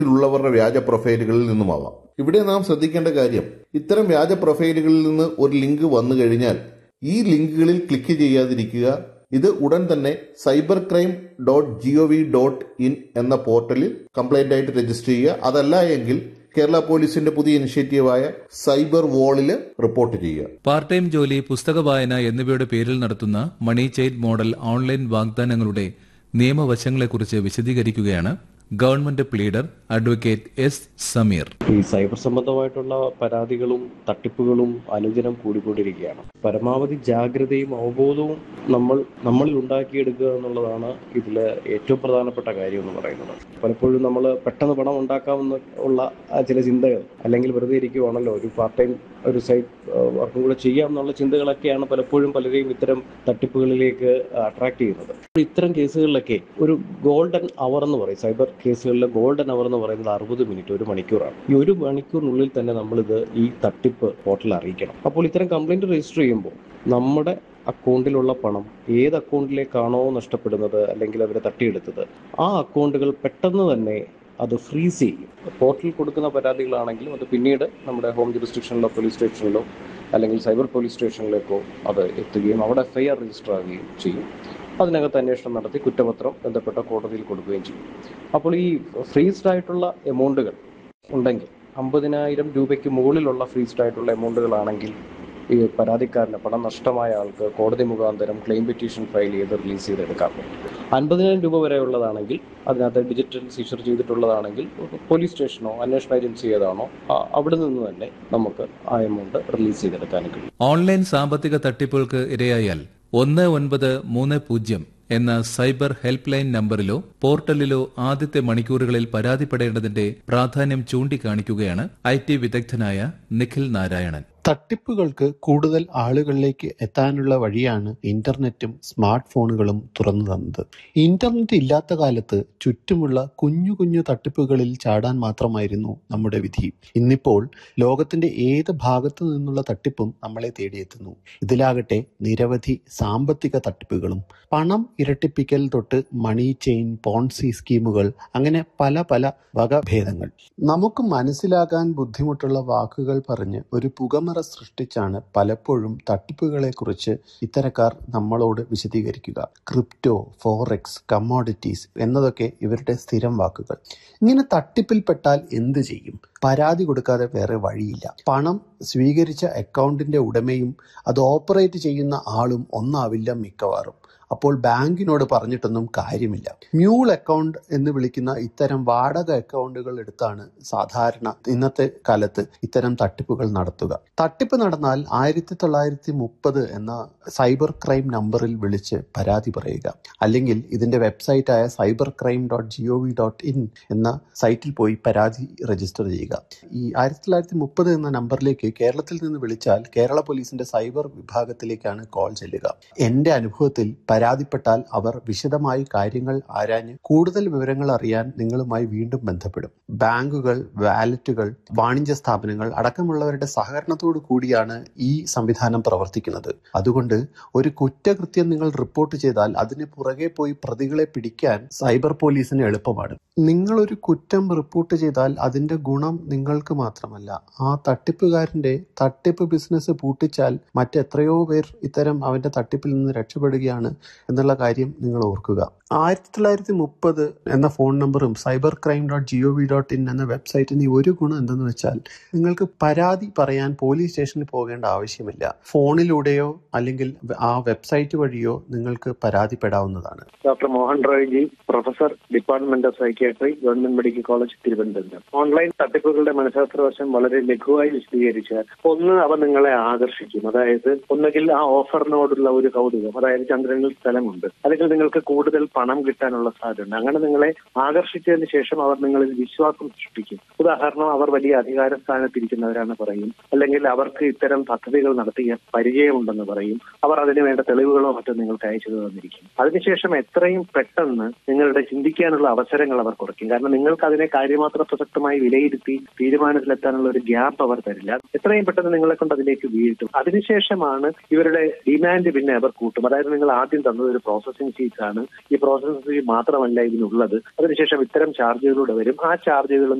ഉള്ളവരുടെ വ്യാജ പ്രൊഫൈലുകളിൽ നിന്നുമാവാം ഇവിടെ നാം ശ്രദ്ധിക്കേണ്ട കാര്യം ഇത്തരം വ്യാജ പ്രൊഫൈലുകളിൽ നിന്ന് ഒരു ലിങ്ക് വന്നു കഴിഞ്ഞാൽ ഈ ലിങ്കുകളിൽ ക്ലിക്ക് ചെയ്യാതിരിക്കുക ഇത് ഉടൻ തന്നെ cyber crime dot G O V dot in എന്ന പോർട്ടലിൽ കംപ്ലൈന്റ് ആയിട്ട് രജിസ്റ്റർ ചെയ്യുക അതല്ല എങ്കിൽ കേരള പോലീസിന്റെ പുതിയ ഇനിഷ്യേറ്റീവായ സൈബർ വാളിൽ റിപ്പോർട്ട് ചെയ്യുക പാർട്ട് ടൈം ജോലി പുസ്തക വായന എന്നിവയുടെ പേരിൽ നടത്തുന്ന മണി ചെയിൻ മോഡൽ ഓൺലൈൻ വാഗ്ദാനങ്ങളുടെ നിയമവശങ്ങളെക്കുറിച്ച് വിശദീകരിക്കുകയാണ് government pleader advocate S Sameer ഈ സൈബർ സംബന്ധമായിട്ടുള്ള പരാതികളും തട്ടിപ്പുകളും അനുദിനം കൂടിക്കൊണ്ടിരിക്കുകയാണ് പരമാവധി ജാഗ്രതയും അവബോധവും നമ്മൾ നമ്മളിൽ ഉണ്ടാക്കിയെടുക്കുക എന്നുള്ളതാണ് ഇതിലെ ഏറ്റവും പ്രധാനപ്പെട്ട കാര്യം എന്ന് പറയുന്നത് പലപ്പോഴും നമ്മൾ പെട്ടെന്ന് പണം ഉണ്ടാക്കാമെന്ന് ഉള്ള ആ ചില ചിന്തകൾ അല്ലെങ്കിൽ വെറുതെ ഇരിക്കുവാണല്ലോ ഒരു പാർട്ട് ടൈം ഒരു സൈഡ് വർക്കും കൂടെ ചെയ്യാം എന്നുള്ള ചിന്തകളൊക്കെയാണ് പലപ്പോഴും പലരെയും ഇത്തരം തട്ടിപ്പുകളിലേക്ക് അട്രാക്ട് ചെയ്യുന്നത് ഇത്തരം കേസുകളിലൊക്കെ ഒരു ഗോൾഡൻ അവർ എന്ന് പറയും സൈബർ കേസുകളിലെ ഗോൾഡൻ അവർ എന്ന് പറയുന്നത് അറുപത് മിനിറ്റ് ഒരു മണിക്കൂറാണ് ഈ ഒരു മണിക്കൂറിനുള്ളിൽ തന്നെ നമ്മളിത് ഈ തട്ടിപ്പ് പോർട്ടലിൽ അറിയിക്കണം അപ്പോൾ ഇത്തരം കംപ്ലൈന്റ് രജിസ്റ്റർ ചെയ്യുമ്പോൾ നമ്മുടെ അക്കൗണ്ടിലുള്ള പണം ഏത് അക്കൗണ്ടിലേക്കാണോ നഷ്ടപ്പെടുന്നത് അല്ലെങ്കിൽ അവരെ തട്ടിയെടുത്തത് ആ അക്കൗണ്ടുകൾ പെട്ടെന്ന് തന്നെ അത് ഫ്രീസ് ചെയ്യും പോർട്ടലിൽ കൊടുക്കുന്ന പരാതികളാണെങ്കിലും അത് പിന്നീട് നമ്മുടെ ഹോം ജുറിസ്ഡിക്ഷനിലോ പോലീസ് സ്റ്റേഷനിലോ അല്ലെങ്കിൽ സൈബർ പോലീസ് സ്റ്റേഷനിലേക്കോ അത് എത്തുകയും അവിടെ എഫ് ഐ ആർ രജിസ്റ്റർ ആവുകയും ചെയ്യും അതിനകത്ത് അന്വേഷണം നടത്തി കുറ്റപത്രം ബന്ധപ്പെട്ട കോടതിയിൽ കൊടുക്കുകയും ചെയ്യും അപ്പോൾ ഈ ഫ്രീസ്ഡ് ആയിട്ടുള്ള എമൗണ്ടുകൾ ഉണ്ടെങ്കിൽ അമ്പതിനായിരം രൂപയ്ക്ക് മുകളിലുള്ള ഫ്രീസ്ഡ് ആയിട്ടുള്ള എമൗണ്ടുകളാണെങ്കിൽ ഈ പരാതിക്കാരന് പണം നഷ്ടമായ ആൾക്ക് കോടതി മുഖാന്തരം ക്ലെയിം പെറ്റീഷൻ ഫയൽ ചെയ്ത് റിലീസ് ചെയ്തെടുക്കാം അൻപതിനായിരം രൂപ വരെ ഉള്ളതാണെങ്കിൽ അതിനകത്ത് ഡിജിറ്റൽ സീഷർ ചെയ്തിട്ടുള്ളതാണെങ്കിൽ പോലീസ് സ്റ്റേഷനോ അന്വേഷണ ഏജൻസി ഏതാണോ ആ- അവിടെ നിന്ന് തന്നെ നമുക്ക് ആ എമൗണ്ട് റിലീസ് ചെയ്തെടുക്കാൻ കഴിയും ഓൺലൈൻ സാമ്പത്തിക തട്ടിപ്പുകൾക്ക് ഇരയായാൽ ഒന്ന് ഒൻപത് മൂന്ന് പൂജ്യം എന്ന സൈബർ ഹെൽപ്പ് ലൈൻ നമ്പറിലോ പോർട്ടലിലോ ആദ്യത്തെ മണിക്കൂറുകളിൽ പരാതിപ്പെടേണ്ടതിന്റെ പ്രാധാന്യം ചൂണ്ടിക്കാണിക്കുകയാണ് ഐ ടി വിദഗ്ധനായ നിഖിൽ നാരായണൻ തട്ടിപ്പുകൾക്ക് കൂടുതൽ ആളുകളിലേക്ക് എത്താനുള്ള വഴിയാണ് ഇന്റർനെറ്റും സ്മാർട്ട് ഫോണുകളും തുറന്നു തന്നത് ഇന്റർനെറ്റ് ഇല്ലാത്ത കാലത്ത് ചുറ്റുമുള്ള കുഞ്ഞു കുഞ്ഞു തട്ടിപ്പുകളിൽ ചാടാൻ മാത്രമായിരുന്നു നമ്മുടെ വിധി ഇന്നിപ്പോൾ ലോകത്തിന്റെ ഏത് ഭാഗത്തു നിന്നുള്ള തട്ടിപ്പും നമ്മളെ തേടിയെത്തുന്നു ഇതിലാകട്ടെ നിരവധി സാമ്പത്തിക തട്ടിപ്പുകളും പണം ഇരട്ടിപ്പിക്കൽ തൊട്ട് മണി ചെയിൻ പോൺസി സ്കീമുകൾ അങ്ങനെ പല പല വകഭേദങ്ങൾ നമുക്ക് മനസ്സിലാകാൻ ബുദ്ധിമുട്ടുള്ള വാക്കുകൾ പറഞ്ഞ് ഒരു പുകമറ സൃഷ്ടിച്ചാണ് പലപ്പോഴും തട്ടിപ്പുകളെക്കുറിച്ച് ഇത്തരക്കാർ നമ്മളോട് വിശദീകരിക്കുക ക്രിപ്റ്റോ ഫോറക്സ് കമ്മോഡിറ്റീസ് എന്നതൊക്കെ ഇവരുടെ സ്ഥിരം വാക്കുകൾ ഇങ്ങനെ തട്ടിപ്പിൽപ്പെട്ടാൽ എന്ത് ചെയ്യും പരാതി കൊടുക്കാതെ വേറെ വഴിയില്ല പണം സ്വീകരിച്ച അക്കൗണ്ടിന്റെ ഉടമയും അത് ഓപ്പറേറ്റ് ചെയ്യുന്ന ആളും ഒന്നാവില്ല മിക്കവാറും അപ്പോൾ ബാങ്കിനോട് പറഞ്ഞിട്ടൊന്നും കാര്യമില്ല മ്യൂൾ അക്കൗണ്ട് എന്ന് വിളിക്കുന്ന ഇത്തരം വാടക അക്കൗണ്ടുകൾ എടുത്താണ് സാധാരണ ഇന്നത്തെ കാലത്ത് ഇത്തരം തട്ടിപ്പുകൾ നടത്തുക തട്ടിപ്പ് നടന്നാൽ ആയിരത്തി തൊള്ളായിരത്തി മുപ്പത് എന്ന സൈബർ ക്രൈം നമ്പറിൽ വിളിച്ച് പരാതി പറയുക അല്ലെങ്കിൽ ഇതിന്റെ വെബ്സൈറ്റായ cyber crime dot G O V dot in എന്ന സൈറ്റിൽ പോയി പരാതി രജിസ്റ്റർ ചെയ്യുക ഈ ആയിരത്തി തൊള്ളായിരത്തി മുപ്പത് എന്ന നമ്പറിലേക്ക് കേരളത്തിൽ നിന്ന് വിളിച്ചാൽ കേരള പോലീസിന്റെ സൈബർ വിഭാഗത്തിലേക്കാണ് കോൾ ചെല്ലുക എന്റെ അനുഭവത്തിൽ പരാതിപ്പെട്ടാൽ അവർ വിശദമായി കാര്യങ്ങൾ ആരാഞ്ഞ് കൂടുതൽ വിവരങ്ങൾ അറിയാൻ നിങ്ങളുമായി വീണ്ടും ബന്ധപ്പെടും ബാങ്കുകൾ വാലറ്റുകൾ വാണിജ്യ സ്ഥാപനങ്ങൾ അടക്കമുള്ളവരുടെ സഹകരണത്തോടു കൂടിയാണ് ഈ സംവിധാനം പ്രവർത്തിക്കുന്നത് അതുകൊണ്ട് ഒരു കുറ്റകൃത്യം നിങ്ങൾ റിപ്പോർട്ട് ചെയ്താൽ അതിന് പുറകെ പോയി പ്രതികളെ പിടിക്കാൻ സൈബർ പോലീസിന് എളുപ്പമാണ് നിങ്ങളൊരു കുറ്റം റിപ്പോർട്ട് ചെയ്താൽ അതിന്റെ ഗുണം നിങ്ങൾക്ക് മാത്രമല്ല ആ തട്ടിപ്പുകാരന്റെ തട്ടിപ്പ് ബിസിനസ് പൂട്ടിച്ചാൽ മറ്റെത്രയോ പേർ ഇത്തരം അവന്റെ തട്ടിപ്പിൽ നിന്ന് രക്ഷപ്പെടുകയാണ് എന്നുള്ള കാര്യം നിങ്ങൾ ഓർക്കുക ആയിരത്തി തൊള്ളായിരത്തി മുപ്പത് എന്ന ഫോൺ നമ്പറും cyber crime dot G O V dot in എന്ന വെബ്സൈറ്റിന് ഈ ഒരു ഗുണം എന്തെന്ന് വെച്ചാൽ നിങ്ങൾക്ക് പരാതി പറയാൻ പോലീസ് സ്റ്റേഷനിൽ പോകേണ്ട ആവശ്യമില്ല ഫോണിലൂടെയോ അല്ലെങ്കിൽ ആ വെബ്സൈറ്റ് വഴിയോ നിങ്ങൾക്ക് പരാതിപ്പെടാവുന്നതാണ് doctor Mohan Roy G professor department of psychiatry government medical college Thiruvananthapuram online തട്ടിപ്പുകളുടെ മനഃശാസ്ത്രവശം വളരെ ലഘുവായി വിശദീകരിച്ചാൽ ഒന്ന് അവ നിങ്ങളെ ആകർഷിക്കും അതായത് ഒന്നുകിൽ ആ ഓഫറിനോടുള്ള ഒരു കൗതുകം അതായത് ചന്ദ്രനിൽ സ്ഥലമുണ്ട് അല്ലെങ്കിൽ നിങ്ങൾക്ക് കൂടുതൽ പണം കിട്ടാനുള്ള സാധ്യത അങ്ങനെ നിങ്ങളെ ആകർഷിച്ചതിന് ശേഷം അവർ നിങ്ങളിൽ വിശ്വാസം സൃഷ്ടിക്കും ഉദാഹരണം അവർ വലിയ അധികാര സ്ഥാനത്തിരിക്കുന്നവരാണ് പറയും അല്ലെങ്കിൽ അവർക്ക് ഇത്തരം പദ്ധതികൾ നടത്തിയ പരിചയമുണ്ടെന്ന് പറയും അവർ അതിന് വേണ്ട തെളിവുകളോ മറ്റോ നിങ്ങൾക്ക് അയച്ചു തന്നിരിക്കും അതിനുശേഷം എത്രയും പെട്ടെന്ന് നിങ്ങളുടെ ചിന്തിക്കാനുള്ള അവസരങ്ങൾ അവർ കുറയ്ക്കും കാരണം നിങ്ങൾക്ക് അതിനെ കാര്യമാത്ര പ്രസക്തമായി വിലയിരുത്തി തീരുമാനത്തിലെത്താനുള്ള ഒരു ഗ്യാപ്പ് അവർ തരില്ല എത്രയും പെട്ടെന്ന് നിങ്ങളെ കൊണ്ട് അതിലേക്ക് വീഴ്ത്തും അതിനുശേഷമാണ് ഇവരുടെ ഡിമാൻഡ് പിന്നെ അവർ കൂട്ടും അതായത് നിങ്ങൾ ആദ്യം ആദ്യം തന്നത് ഒരു പ്രോസസ്സിംഗ് ഫീസ് ആണ് ഈ പ്രോസസ്സിംഗ് ഫീ മാത്രമല്ല ഇതിനുള്ളത് അതിനുശേഷം ഇത്തരം ചാർജുകളൂടെ വരും ആ ചാർജുകളും